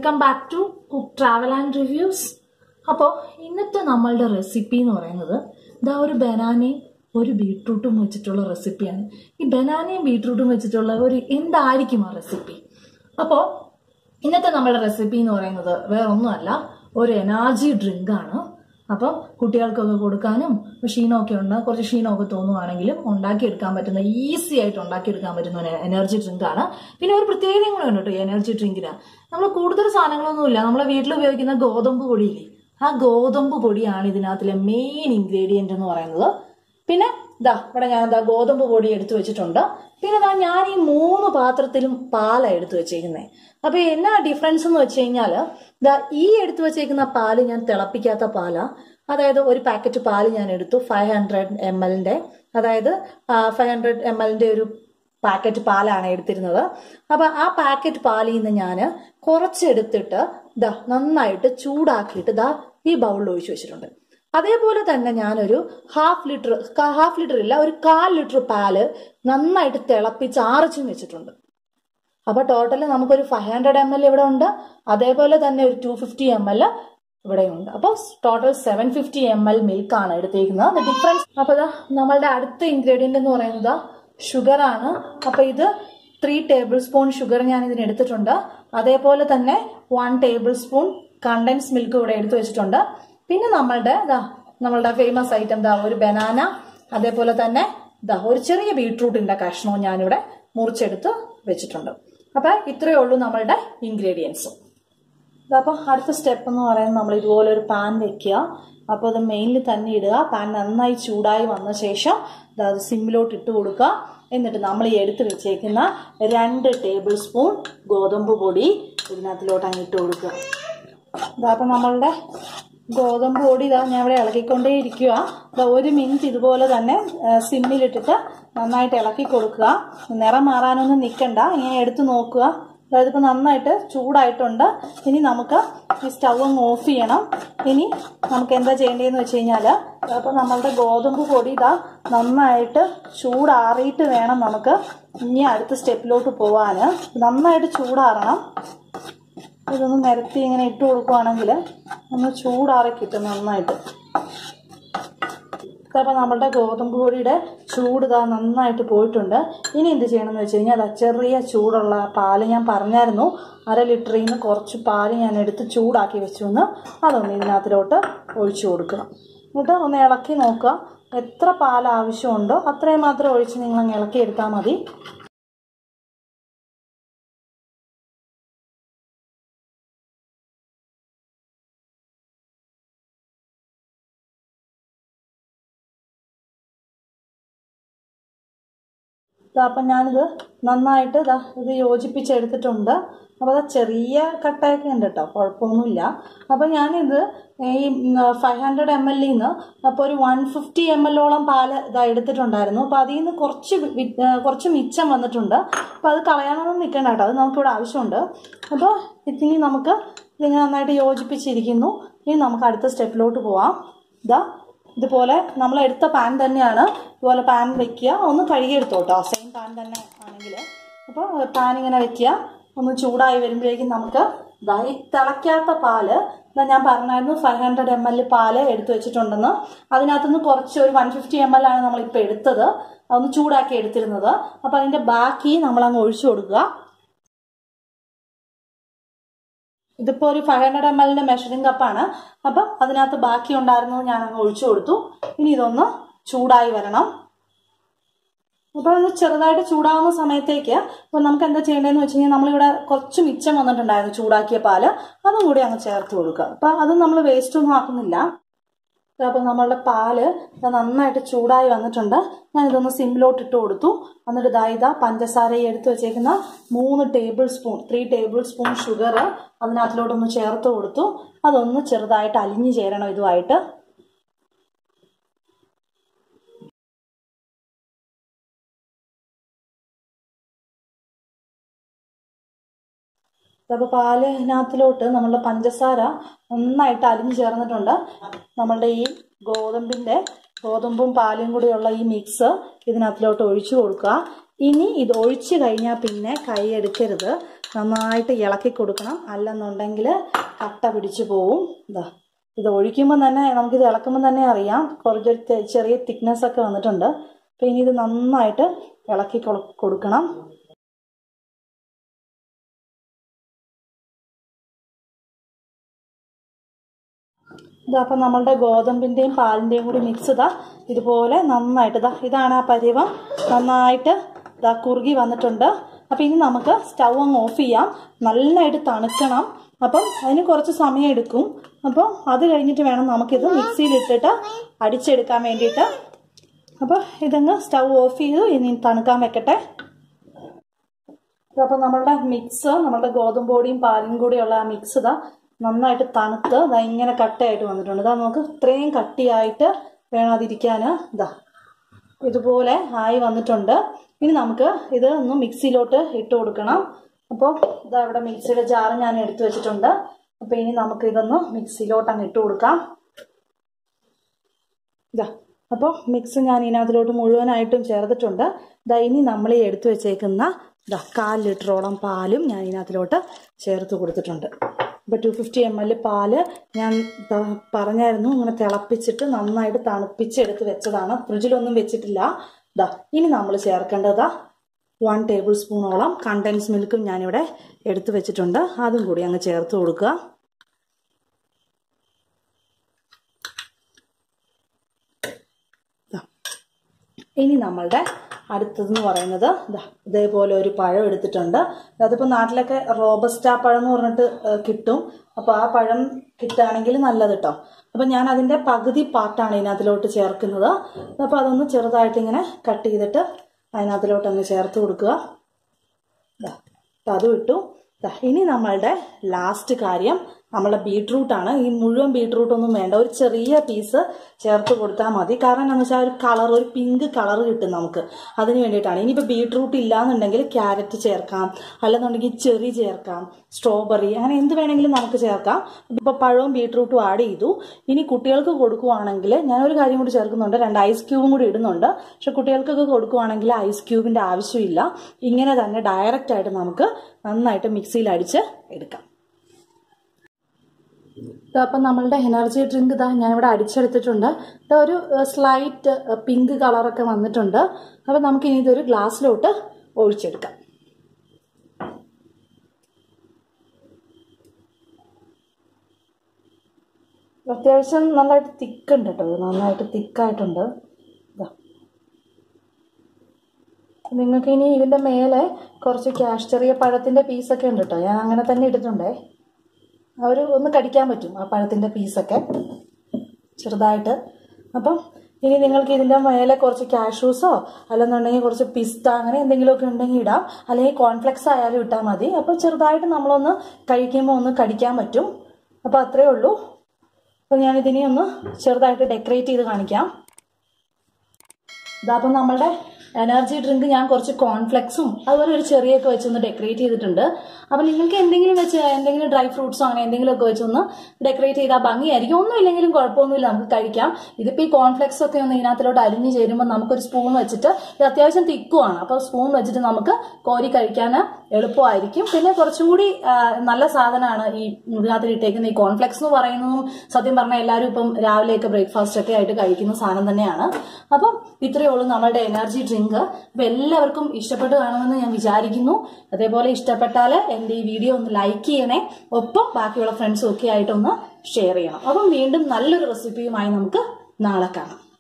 welcome back to cook travel and reviews അപ്പോൾ ഇന്നത്തെ നമ്മളുടെ റെസിപ്പി എന്ന് പറയുന്നത് ഇതാ ഒരു ബനാനയും ഒരു ബീട്രൂട്ടും വെച്ചിട്ടുള്ള റെസിപ്പിയാണ് ഈ ബനാനയും ബീട്രൂട്ടും വെച്ചിട്ടുള്ള ഒരു എന്തായിരിക്കും ആ റെസിപ്പി അപ്പോൾ ഇന്നത്തെ നമ്മളുടെ റെസിപ്പി എന്ന് പറയുന്നത് വേറെ ഒന്നുമല്ല ഒരു എനർജി ഡ്രിങ്ക് ആണ് അപ്പം കുട്ടികൾക്കൊക്കെ കൊടുക്കാനും ക്ഷീണമൊക്കെ ഉണ്ട് കുറച്ച് ക്ഷീണമൊക്കെ തോന്നുവാണെങ്കിലും ഉണ്ടാക്കിയെടുക്കാൻ പറ്റുന്ന ഈസി ആയിട്ട് ഉണ്ടാക്കിയെടുക്കാൻ പറ്റുന്ന ഒരു എനർജി ഡ്രിങ്ക് ആണ് പിന്നെ ഒരു പ്രത്യേകതയും കൂടെ ഉണ്ട് കേട്ടോ ഈ എനർജി ഡ്രിങ്കിന് നമ്മൾ കൂടുതൽ സാധനങ്ങളൊന്നുമില്ല നമ്മളെ വീട്ടിൽ ഉപയോഗിക്കുന്ന ഗോതമ്പ് പൊടിയില്ലേ ആ ഗോതമ്പ് പൊടിയാണ് ഇതിനകത്തിലെ മെയിൻ ഇൻഗ്രീഡിയന്റ് എന്ന് പറയുന്നത് പിന്നെ ഇതാ ഇവിടെ ഞാൻ ഇതാ ഗോതമ്പ് പൊടി എടുത്തു വെച്ചിട്ടുണ്ട് പിന്നെ ഇതാ ഞാൻ ഈ മൂന്ന് പാത്രത്തിലും പാലാണ് എടുത്തു വെച്ചേക്കുന്നത് അപ്പൊ എന്നാ ഡിഫറൻസ് എന്ന് വെച്ച് കഴിഞ്ഞാല് ഇതാ ഈ എടുത്തു വെച്ചേക്കുന്ന പാല് ഞാൻ തിളപ്പിക്കാത്ത പാലാ അതായത് ഒരു പാക്കറ്റ് പാല് ഞാൻ എടുത്തു ഫൈവ് ഹൺഡ്രഡ് എം എല്ലിന്റെ അതായത് ഫൈവ് ഹൺഡ്രഡ് എം എല്ലിന്റെ ഒരു പാക്കറ്റ് പാലാണ് എടുത്തിരുന്നത് അപ്പൊ ആ പാക്കറ്റ് പാലിൽ നിന്ന് ഞാൻ കുറച്ചെടുത്തിട്ട് ദാ നന്നായിട്ട് ചൂടാക്കിയിട്ട് ദാ ഈ ബൗളിൽ ഒഴിച്ചു വെച്ചിട്ടുണ്ട് അതേപോലെ തന്നെ ഞാനൊരു ഹാഫ് ലിറ്റർ ഹാഫ് ലിറ്റർ ഇല്ല ഒരു കാൽ ലിറ്റർ പാല് നന്നായിട്ട് തിളപ്പിച്ച് ആറിച്ചും വെച്ചിട്ടുണ്ട് അപ്പൊ ടോട്ടൽ നമുക്കൊരു ഫൈവ് ഹൺഡ്രഡ് എം എൽ ഇവിടെ ഉണ്ട് അതേപോലെ തന്നെ ഒരു ടു ഫിഫ്റ്റി എം എൽ ഇവിടെയുണ്ട് അപ്പോൾ total seven fifty M L milk ആണ് എടുത്തേക്കുന്നത് ഡിഫറൻസ് അപ്പൊ നമ്മളുടെ അടുത്ത ഇൻഗ്രീഡിയന്റ് എന്ന് പറയുന്നത് ഷുഗർ ആണ് അപ്പൊ ഇത് ത്രീ ടേബിൾ സ്പൂൺ ഷുഗർ ഞാൻ ഇതിന് എടുത്തിട്ടുണ്ട് അതേപോലെ തന്നെ one tablespoon condensed milk ഇവിടെ എടുത്തു വെച്ചിട്ടുണ്ട് പിന്നെ നമ്മളുടെ ഇതാ നമ്മളുടെ ഫേമസ് ഐറ്റം ദാ ഒരു ബനാന അതേപോലെ തന്നെ ഇതാ ഒരു ചെറിയ ബീട്രൂട്ടിന്റെ കഷ്ണവും ഞാനിവിടെ മുറിച്ചെടുത്ത് വെച്ചിട്ടുണ്ട് അപ്പൊ ഇത്രയേ ഉള്ളൂ നമ്മളുടെ ഇൻഗ്രീഡിയൻസ് അപ്പോൾ അടുത്ത സ്റ്റെപ്പ് എന്ന് പറയുന്നത് നമ്മൾ ഇതുപോലെ ഒരു പാൻ വെക്കുക അപ്പോൾ അത് മെയിനിൽ തന്നെ ഇടുക പാൻ നന്നായി ചൂടായി വന്ന ശേഷം അത് സിമ്മിലോട്ട് ഇട്ട് കൊടുക്കുക എന്നിട്ട് നമ്മൾ ഈ എടുത്ത് വെച്ചേക്കുന്ന രണ്ട് ടേബിൾ സ്പൂൺ ഗോതമ്പ് പൊടി ഇതിനകത്തിലോട്ട് അങ്ങ് ഇട്ട് കൊടുക്കുക അപ്പം നമ്മളുടെ ഗോതമ്പ് പൊടി ഇതാ ഞാൻ ഇവിടെ ഇളക്കിക്കൊണ്ടേ ഇരിക്കുക ഇതാ ഒരു മിനിറ്റ് ഇതുപോലെ തന്നെ സിമ്മിലിട്ടിട്ട് നന്നായിട്ട് ഇളക്കി കൊടുക്കുക നിറം മാറാനൊന്നും നിൽക്കണ്ട ഇങ്ങനെ എടുത്ത് നോക്കുക അതായത് ഇപ്പം നന്നായിട്ട് ചൂടായിട്ടുണ്ട് ഇനി നമുക്ക് ഈ സ്റ്റൗ ഒന്ന് ഓഫ് ചെയ്യണം ഇനി നമുക്ക് എന്താ ചെയ്യേണ്ടതെന്ന് വെച്ച് കഴിഞ്ഞാൽ അപ്പോൾ നമ്മളുടെ ഗോതമ്പ് പൊടി ഇതാ നന്നായിട്ട് ചൂടാറിയിട്ട് വേണം നമുക്ക് ഇനി അടുത്ത സ്റ്റെപ്പിലോട്ട് പോവാൻ നന്നായിട്ട് ചൂടാറണം ഇതൊന്ന് നിരത്തി ഇങ്ങനെ ഇട്ട് കൊടുക്കുവാണെങ്കിൽ ഒന്ന് ചൂടാറി കിട്ടും നന്നായിട്ട് അപ്പോൾ നമ്മുടെ ഗോതമ്പ് പൊടിയുടെ ചൂട് ഇതാ നന്നായിട്ട് പോയിട്ടുണ്ട് ഇനി എന്ത് ചെയ്യണമെന്ന് വെച്ച് കഴിഞ്ഞാൽ അത് ചെറിയ ചൂടുള്ള പാല് ഞാൻ പറഞ്ഞായിരുന്നു അര ലിറ്ററിൽ നിന്ന് കുറച്ച് പാല് ഞാൻ എടുത്ത് ചൂടാക്കി വെച്ചു എന്ന് അതൊന്ന് ഇതിനകത്തിലോട്ട് ഒഴിച്ചു കൊടുക്കുക എന്നിട്ട് ഒന്ന് ഇളക്കി നോക്കുക എത്ര പാൽ ആവശ്യമുണ്ടോ അത്രയും മാത്രം ഒഴിച്ച് നിങ്ങൾ അങ്ങ് ഇളക്കി എടുത്താൽ മതി അപ്പം ഞാനിത് നന്നായിട്ട് ഇതാ ഇത് യോജിപ്പിച്ചെടുത്തിട്ടുണ്ട് അപ്പോൾ അത് ചെറിയ കട്ടയൊക്കെ ഉണ്ട് കേട്ടോ കുഴപ്പമൊന്നുമില്ല അപ്പോൾ ഞാനിത് ഈ ഫൈവ് ഹൺഡ്രഡ് എം എല്ലിൽ നിന്ന് അപ്പോൾ ഒരു വൺ ഫിഫ്റ്റി എം എല്ലോളം പാല് ഇതാ എടുത്തിട്ടുണ്ടായിരുന്നു അപ്പോൾ അതിൽ നിന്ന് കുറച്ച് കുറച്ച് മിച്ചം വന്നിട്ടുണ്ട് അപ്പോൾ അത് കളയാനൊന്നും നിൽക്കണ്ട കേട്ടോ അത് നമുക്കിവിടെ ആവശ്യമുണ്ട് അപ്പോൾ ഇനി നമുക്ക് ഇതിങ്ങനെ നന്നായിട്ട് യോജിപ്പിച്ചിരിക്കുന്നു ഇനി നമുക്ക് അടുത്ത സ്റ്റെപ്പിലോട്ട് പോവാം ഇതാ ഇതുപോലെ നമ്മൾ എടുത്ത പാൻ തന്നെയാണ് ഇതുപോലെ പാൻ വെക്കുക ഒന്ന് കഴുകിയെടുത്തോട്ടോ സെയിം പാൻ തന്നെ ആണെങ്കിൽ അപ്പോൾ പാൻ ഇങ്ങനെ വെക്കുക ഒന്ന് ചൂടായി വരുമ്പോഴേക്കും നമുക്ക് ഇതായി തിളയ്ക്കാത്ത പാല് ഇതാ ഞാൻ പറഞ്ഞായിരുന്നു ഫൈവ് ഹൺഡ്രഡ് എം എൽ പാല് എടുത്തു വെച്ചിട്ടുണ്ടെന്ന് അതിനകത്തുനിന്ന് കുറച്ച് ഒരു വൺ ഫിഫ്റ്റി എം എൽ ആണ് നമ്മളിപ്പോൾ എടുത്തത് ഒന്ന് ചൂടാക്കി എടുത്തിരുന്നത് അപ്പോൾ അതിൻ്റെ ബാക്കി നമ്മൾ അങ്ങ് ഒഴിച്ചു കൊടുക്കുക ഇതിപ്പോൾ ഒരു ഫൈവ് ഹൺഡ്രഡ് എം എല്ലിന്റെ മെഷറിംഗ് കപ്പാണ് അപ്പം അതിനകത്ത് ബാക്കി ഉണ്ടായിരുന്നത് ഞാൻ അങ്ങ് ഒഴിച്ചു കൊടുത്തു ഇനി ഇതൊന്ന് ചൂടായി വരണം അപ്പോൾ ഇത് ചെറുതായിട്ട് ചൂടാവുന്ന സമയത്തേക്ക് അപ്പോൾ നമുക്ക് എന്താ ചെയ്യേണ്ടതെന്ന് വെച്ച് കഴിഞ്ഞാൽ നമ്മളിവിടെ കുറച്ച് മിച്ചം വന്നിട്ടുണ്ടായിരുന്നു ചൂടാക്കിയ പാല് അതും കൂടി അങ്ങ് ചേർത്ത് കൊടുക്കുക അപ്പം അത് നമ്മൾ വേസ്റ്റ് ഒന്നും ആക്കുന്നില്ല അപ്പോൾ നമ്മളുടെ പാല് നന്നായിട്ട് ചൂടായി വന്നിട്ടുണ്ട് ഞാൻ ഇതൊന്ന് സിമ്പിലോട്ട് ഇട്ട് കൊടുത്തു എന്നിട്ട് ഇതാ ഇതാ പഞ്ചസാരയെ എടുത്ത് വെച്ചേക്കുന്ന മൂന്ന് tablespoon three tablespoon sugar അതിനകത്തിലോട്ടൊന്ന് ചേർത്ത് കൊടുത്തു അതൊന്ന് ചെറുതായിട്ട് അലിഞ്ഞു ചേരണം ഇതുമായിട്ട് അപ്പോൾ പാലിനകത്തിലോട്ട് നമ്മളുടെ പഞ്ചസാര നന്നായിട്ട് അലിഞ്ഞു ചേർന്നിട്ടുണ്ട് നമ്മളുടെ ഈ ഗോതമ്പിൻ്റെ ഗോതമ്പും പാലും കൂടിയുള്ള ഈ മിക്സ് ഇതിനകത്തിലോട്ട് ഒഴിച്ചു കൊടുക്കുക ഇനി ഇത് ഒഴിച്ചു കഴിഞ്ഞാൽ പിന്നെ കൈ എടുക്കരുത് നന്നായിട്ട് ഇളക്കി കൊടുക്കണം അല്ലെന്നുണ്ടെങ്കിൽ കട്ട പിടിച്ചു പോവും ഇതാ ഇത് ഒഴിക്കുമ്പോൾ തന്നെ നമുക്കിത് ഇളക്കുമ്പോൾ തന്നെ അറിയാം കുറച്ചൊരു തെ- ചെറിയ തിക്നെസ് ഒക്കെ വന്നിട്ടുണ്ട് അപ്പം ഇനി ഇത് നന്നായിട്ട് ഇളക്കി കൊള- കൊടുക്കണം ഇതാ അപ്പം നമ്മളുടെ ഗോതമ്പിൻ്റെയും പാലിൻ്റെയും കൂടി മിക്സ് ഇതാ ഇതുപോലെ നന്നായിട്ട് ഇതാ ഇതാണ് ആ പരുവം നന്നായിട്ട് ഇതാ കുറുകി വന്നിട്ടുണ്ട് അപ്പം ഇനി നമുക്ക് സ്റ്റൗ അങ്ങ് ഓഫ് ചെയ്യാം നന്നായിട്ട് തണുക്കണം അപ്പം അതിന് കുറച്ച് സമയം എടുക്കും അപ്പോൾ അത് കഴിഞ്ഞിട്ട് വേണം നമുക്കിത് മിക്സിയിലിട്ടിട്ട് അടിച്ചെടുക്കാൻ വേണ്ടിയിട്ട് അപ്പോൾ ഇതങ്ങ് സ്റ്റൗ ഓഫ് ചെയ്തു ഇനി തണുക്കാൻ വെക്കട്ടെ അപ്പോൾ നമ്മളുടെ മിക്സ് നമ്മളുടെ ഗോതമ്പ് പൊടിയും പാലും കൂടിയുള്ള ആ മിക്സ് ഇതാ നന്നായിട്ട് തണുത്ത് ഇതാ ഇങ്ങനെ കട്ടയായിട്ട് വന്നിട്ടുണ്ട് ഇതാ നമുക്ക് ഇത്രയും കട്ടിയായിട്ട് വേണം അതിരിക്കാൻ ഇതാ ഇതുപോലെ ആയി വന്നിട്ടുണ്ട് ഇനി നമുക്ക് ഇത് ഒന്ന് മിക്സിയിലോട്ട് ഇട്ട് കൊടുക്കണം അപ്പോൾ ഇതാ ഇവിടെ മിക്സിയുടെ ജാറ് ഞാൻ എടുത്തു വെച്ചിട്ടുണ്ട് അപ്പോൾ ഇനി നമുക്ക് ഇതൊന്ന് മിക്സിയിലോട്ട് അങ്ങ് ഇട്ട് കൊടുക്കാം ഇതാ അപ്പോൾ മിക്സ് ഞാൻ ഇതിനകത്തിലോട്ട് മുഴുവനായിട്ടും ചേർത്തിട്ടുണ്ട് ഇതാ ഇനി നമ്മൾ ഈ എടുത്തു വെച്ചേക്കുന്ന ഇതാ കാൽ ലിറ്ററോളം പാലും ഞാൻ ഇതിനകത്തിലോട്ട് ചേർത്ത് കൊടുത്തിട്ടുണ്ട് ഇപ്പോൾ ടു ഫിഫ്റ്റി എം എൽ പാല് ഞാൻ ദാ പറഞ്ഞായിരുന്നു ഇങ്ങനെ തിളപ്പിച്ചിട്ട് നന്നായിട്ട് തണുപ്പിച്ച് എടുത്ത് വെച്ചതാണ് ഫ്രിഡ്ജിലൊന്നും വെച്ചിട്ടില്ല ഇതാ ഇനി നമ്മൾ ചേർക്കേണ്ടതാ വൺ ടേബിൾ സ്പൂണോളം കണ്ടൻസ് മിൽക്കും ഞാനിവിടെ എടുത്തു വെച്ചിട്ടുണ്ട് അതും കൂടി അങ്ങ് ചേർത്ത് കൊടുക്കുക ഇനി നമ്മളുടെ അടുത്തതെന്ന് പറയുന്നത് ദാ ഇതേപോലെ ഒരു പഴം എടുത്തിട്ടുണ്ട് അതിപ്പോൾ നാട്ടിലൊക്കെ റോബസ്റ്റ പഴം എന്ന് പറഞ്ഞിട്ട് ഏഹ്, കിട്ടും അപ്പോൾ ആ പഴം കിട്ടുകയാണെങ്കിൽ നല്ലത് കേട്ടോ അപ്പോൾ ഞാൻ അതിൻ്റെ പകുതി പാർട്ടാണ് ഇതിനകത്തിലോട്ട് ചേർക്കുന്നത് അപ്പോൾ അതൊന്ന് ചെറുതായിട്ട് ഇങ്ങനെ കട്ട് ചെയ്തിട്ട് അതിനകത്തിലോട്ട് അങ്ങ് ചേർത്ത് കൊടുക്കുക ദാ, അപ്പം അതും ഇട്ടു ദാ, ഇനി നമ്മളുടെ ലാസ്റ്റ് കാര്യം നമ്മളെ ബീട്രൂട്ടാണ് ഈ മുഴുവൻ ബീട്രൂട്ട് ഒന്നും വേണ്ട ഒരു ചെറിയ പീസ് ചേർത്ത് കൊടുത്താൽ മതി കാരണം എന്താണെന്ന് വെച്ചാൽ ഒരു കളർ ഒരു പിങ്ക് കളർ കിട്ടും നമുക്ക് അതിന് വേണ്ടിയിട്ടാണ് ഇനിയിപ്പോൾ ബീട്രൂട്ട് ഇല്ലാന്നുണ്ടെങ്കിൽ ക്യാരറ്റ് ചേർക്കാം അല്ലെന്നുണ്ടെങ്കിൽ ചെറി ചേർക്കാം സ്ട്രോബെറി അങ്ങനെ എന്ത് വേണമെങ്കിലും നമുക്ക് ചേർക്കാം ഇപ്പോൾ പഴവും ബീട്രൂട്ടും ആഡ് ചെയ്തു ഇനി കുട്ടികൾക്ക് കൊടുക്കുവാണെങ്കിൽ ഞാനൊരു കാര്യം കൂടി ചേർക്കുന്നുണ്ട് രണ്ട് ഐസ് ക്യൂബും കൂടി ഇടുന്നുണ്ട് പക്ഷെ കുട്ടികൾക്കൊക്കെ കൊടുക്കുവാണെങ്കിൽ ഐസ് ക്യൂബിൻ്റെ ആവശ്യമില്ല ഇങ്ങനെ തന്നെ ഡയറക്റ്റ് ആയിട്ട് നമുക്ക് നന്നായിട്ട് മിക്സിയിൽ അടിച്ച് എടുക്കാം അപ്പം നമ്മളുടെ എനർജി ഡ്രിങ്ക് ഇതാ ഞാനിവിടെ അടിച്ചെടുത്തിട്ടുണ്ട് ഇതാ ഒരു സ്ലൈറ്റ് പിങ്ക് കളറൊക്കെ വന്നിട്ടുണ്ട് അപ്പം നമുക്ക് ഇനി ഇതൊരു ഗ്ലാസ്സിലോട്ട് ഒഴിച്ചെടുക്കാം അത്യാവശ്യം നന്നായിട്ട് തിക്കുണ്ട് കേട്ടോ ഇത് നന്നായിട്ട് തിക്കായിട്ടുണ്ട് ഇതാ നിങ്ങൾക്ക് ഇനി ഇതിൻ്റെ മേലെ കുറച്ച് ക്യാഷ് ചെറിയ പഴത്തിൻ്റെ പീസൊക്കെ ഉണ്ട് കേട്ടോ ഞാൻ അങ്ങനെ തന്നെ ഇട്ടിട്ടുണ്ടേ അവർ ഒന്ന് കടിക്കാൻ പറ്റും ആ പഴത്തിൻ്റെ പീസൊക്കെ ചെറുതായിട്ട് അപ്പം ഇനി നിങ്ങൾക്ക് ഇതിൻ്റെ മേലെ കുറച്ച് കാഷ്യൂസോ അല്ലെന്നുണ്ടെങ്കിൽ കുറച്ച് പിസ്ത അങ്ങനെ എന്തെങ്കിലുമൊക്കെ ഉണ്ടെങ്കിൽ ഇടാം അല്ലെങ്കിൽ കോൺഫ്ലെക്സ് ആയാലും ഇട്ടാൽ മതി അപ്പോൾ ചെറുതായിട്ട് നമ്മളൊന്ന് കഴിക്കുമ്പോൾ ഒന്ന് കടിക്കാൻ പറ്റും അപ്പോൾ അത്രയേ ഉള്ളൂ അപ്പോൾ ഞാനിതിനെ ഒന്ന് ചെറുതായിട്ട് ഡെക്കറേറ്റ് ചെയ്ത് കാണിക്കാം ഇതാ അപ്പം നമ്മളുടെ എനർജി ഡ്രിങ്ക് ഞാൻ കുറച്ച് കോൺഫ്ലെക്സും അതുപോലെ ഒരു ചെറിയൊക്കെ വെച്ചൊന്ന് ഡെക്കറേറ്റ് ചെയ്തിട്ടുണ്ട് അപ്പം നിങ്ങൾക്ക് എന്തെങ്കിലും വെച്ച് എന്തെങ്കിലും ഡ്രൈ ഫ്രൂട്ട്സോ അങ്ങനെ എന്തെങ്കിലുമൊക്കെ വെച്ചൊന്ന് ഡെക്കറേറ്റ് ചെയ്താൽ ഭംഗിയായിരിക്കും ഒന്നും ഇല്ലെങ്കിലും കുഴപ്പമൊന്നുമില്ല നമുക്ക് കഴിക്കാം ഇതിപ്പോൾ ഈ കോൺഫ്ലെക്സ് ഒക്കെ ഒന്ന് ഇതിനകത്തിലോട്ട് അരിഞ്ഞ് ചേരുമ്പോൾ നമുക്കൊരു സ്പൂൺ വെച്ചിട്ട് ഇത് അത്യാവശ്യം തിക്കുവാണ് അപ്പോൾ സ്പൂൺ വെച്ചിട്ട് നമുക്ക് കോരി കഴിക്കാൻ എളുപ്പമായിരിക്കും പിന്നെ കുറച്ചും കൂടി ആ, നല്ല സാധനമാണ് ഈ ഇതിനകത്ത് ഇട്ടേക്കുന്ന ഈ കോൺഫ്ലെക്സ് എന്ന് പറയുന്നതും സത്യം പറഞ്ഞാൽ എല്ലാവരും ഇപ്പം രാവിലെയൊക്കെ ബ്രേക്ക്ഫാസ്റ്റ് ഒക്കെ ആയിട്ട് കഴിക്കുന്ന സാധനം തന്നെയാണ് അപ്പം ഇത്രയേ ഉള്ളൂ നമ്മളുടെ എനർജി ഡ്രിങ്ക് അപ്പം എല്ലാവർക്കും ഇഷ്ടപ്പെട്ട് കാണുമെന്ന് ഞാൻ വിചാരിക്കുന്നു അതേപോലെ ഇഷ്ടപ്പെട്ടാൽ എൻ്റെ ഈ വീഡിയോ ഒന്ന് ലൈക്ക് ചെയ്യണേ ഒപ്പം ബാക്കിയുള്ള ഫ്രണ്ട്സും ഒക്കെ ആയിട്ടൊന്ന് ഷെയർ ചെയ്യണം അപ്പം വീണ്ടും നല്ലൊരു റെസിപ്പിയുമായി നമുക്ക് നാളെ കാണാം